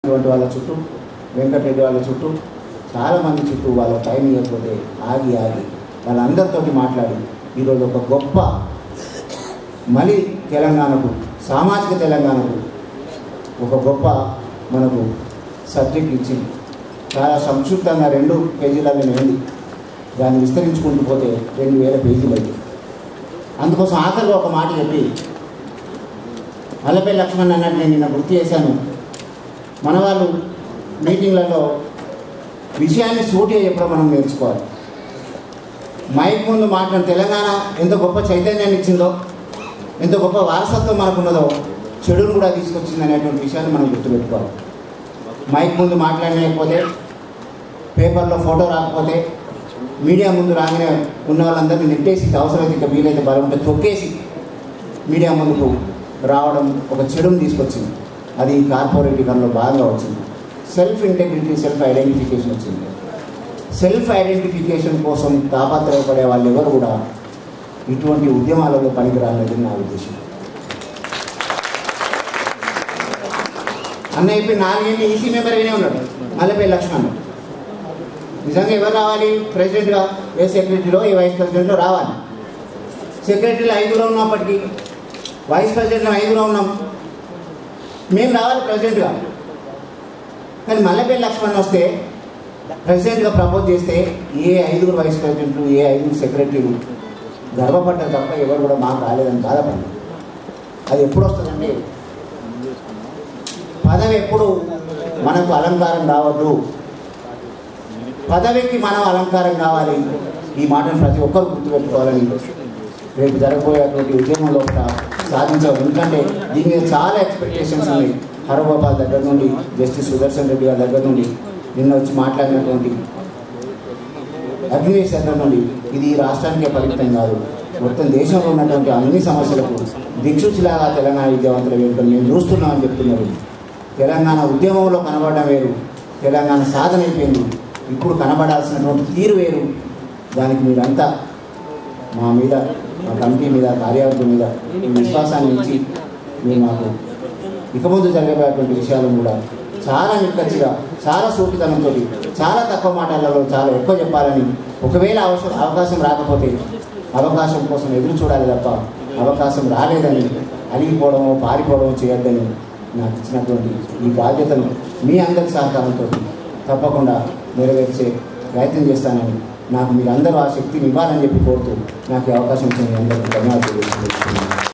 అటువంటి వాళ్ళ చుట్టూ వెంకటరెడ్డి వాళ్ళ చుట్టూ చాలామంది చుట్టూ వాళ్ళ టైం ఇవ్వకపోతే ఆగి ఆగి వాళ్ళందరితోటి మాట్లాడి ఈరోజు ఒక గొప్ప మళ్ళీ తెలంగాణకు సామాజిక తెలంగాణకు ఒక గొప్ప మనకు సబ్జెక్ట్ ఇచ్చింది చాలా సంక్షిప్తంగా రెండు పేజీలలో ఉంది దాన్ని విస్తరించుకుంటూ పోతే రెండు వేల పేజీలు అయింది అందుకోసం ఆఖరిలో ఒక మాట చెప్పి అల్లపల్లి లక్ష్మణ్ అన్నట్టు నేను నిన్న గుర్తు చేశాను మన వాళ్ళు మీటింగ్లలో విషయాన్ని సూటిగా చెప్పడం మనం నేర్చుకోవాలి మైక్ ముందు మాట్లాడిన తెలంగాణ ఎంత గొప్ప చైతన్యాన్ని ఇచ్చిందో ఎంత గొప్ప వారసత్వం మనకున్నదో చెడును కూడా తీసుకొచ్చింది అనేటువంటి విషయాన్ని మనం గుర్తుపెట్టుకోవాలి మైక్ ముందు మాట్లాడలేకపోతే పేపర్లో ఫోటో రాకపోతే మీడియా ముందు రాగానే ఉన్న వాళ్ళందరినీ నెట్టేసి అవసరమైతే ఇంకా వీలైతే బలం ఉంటే తొక్కేసి మీడియా ముందుకు రావడం ఒక చెడును తీసుకొచ్చింది అది కార్పొరేటీకరణలో భాగంగా వచ్చింది సెల్ఫ్ ఇంటెగ్రిటీ సెల్ఫ్ ఐడెంటిఫికేషన్ వచ్చింది సెల్ఫ్ ఐడెంటిఫికేషన్ కోసం తాపత్రయపడే వాళ్ళు ఎవరు కూడా ఇటువంటి ఉద్యమాలలో పనికిరాలనేది నా ఉద్దేశం అన్న చెప్పి నాలుగేళ్ళు ఈసీ మెంబర్గానే ఉన్నాడు మల్లెపల్లి లక్ష్మణ్ నిజంగా ఎవరు రావాలి ప్రెసిడెంట్గా ఏ సెక్రటరీలో ఏ వైస్ ప్రెసిడెంట్లో రావాలి సెక్రటరీలో ఐదుగురు ఉన్నప్పటికీ వైస్ ప్రెసిడెంట్లో ఐదుగురు ఉన్నాం మేము రావాలి ప్రెసిడెంట్గా కానీ మల్లెపల్లి లక్ష్మణ్ వస్తే ప్రెసిడెంట్గా ప్రపోజ్ చేస్తే ఏ ఐదుగురు వైస్ ప్రెసిడెంట్లు ఏ ఐదుగురు సెక్రటరీలు గర్వపడ్డారు తప్ప ఎవరు కూడా మాకు రాలేదని బాధపడ్డారు అది ఎప్పుడు వస్తుందండి పదవి ఎప్పుడు మనకు అలంకారం రావద్దు పదవికి మనం అలంకారం కావాలి ఈ మాటను ప్రతి ఒక్కరు గుర్తుపెట్టుకోవాలని రేపు జరగబోయేటువంటి ఉద్యమం లోపల సాధించాలి ఎందుకంటే దీని మీద చాలా ఎక్స్పెక్టేషన్స్ ఉన్నాయి హరగోపాల్ దగ్గర నుండి జస్టిస్ సుదర్శన్ రెడ్డి గారి దగ్గర నుండి నిన్న వచ్చి మాట్లాడినటువంటి అగ్నివేష్ దగ్గర నుండి ఇది ఈ రాష్ట్రానికే పరిమితం కాదు మొత్తం దేశంలో ఉన్నటువంటి అన్ని సమస్యలకు దిక్సూచిలాగా తెలంగాణ విద్యావంతులు వేడుకలు మేము చూస్తున్నామని చెప్తున్నారు తెలంగాణ ఉద్యమంలో కనబడడం వేరు తెలంగాణ సాధన అయిపోయింది ఇప్పుడు కనబడాల్సినటువంటి తీరు వేరు దానికి మీరంతా మా మీద మా కమిటీ మీద కార్యవర్గం మీద ఈ విశ్వాసాన్ని ఇచ్చి మీరు మాకు ఇక ముందు జరగబోయేటువంటి విషయాలను కూడా చాలా నిక్కచ్చిగా చాలా సూటితనంతో చాలా తక్కువ మాటలలో చాలా ఎక్కువ చెప్పాలని ఒకవేళ అవసరం అవకాశం రాకపోతే అవకాశం కోసం ఎదురు చూడాలి తప్ప అవకాశం రాలేదని అలిగిపోవడమో పారిపోవడమో చేయొద్దని నాకు ఇచ్చినటువంటి ఈ బాధ్యతను మీ అందరి సహకారంతో తప్పకుండా నెరవేర్చే ప్రయత్నం చేస్తానని నాకు మీరందరూ ఆ శక్తిని ఇవ్వాలని చెప్పి కోరుతూ నాకు ఈ అవకాశం ఇచ్చిన మీ అందరికీ ధన్యవాదాలు తెలియజేస్తున్నాను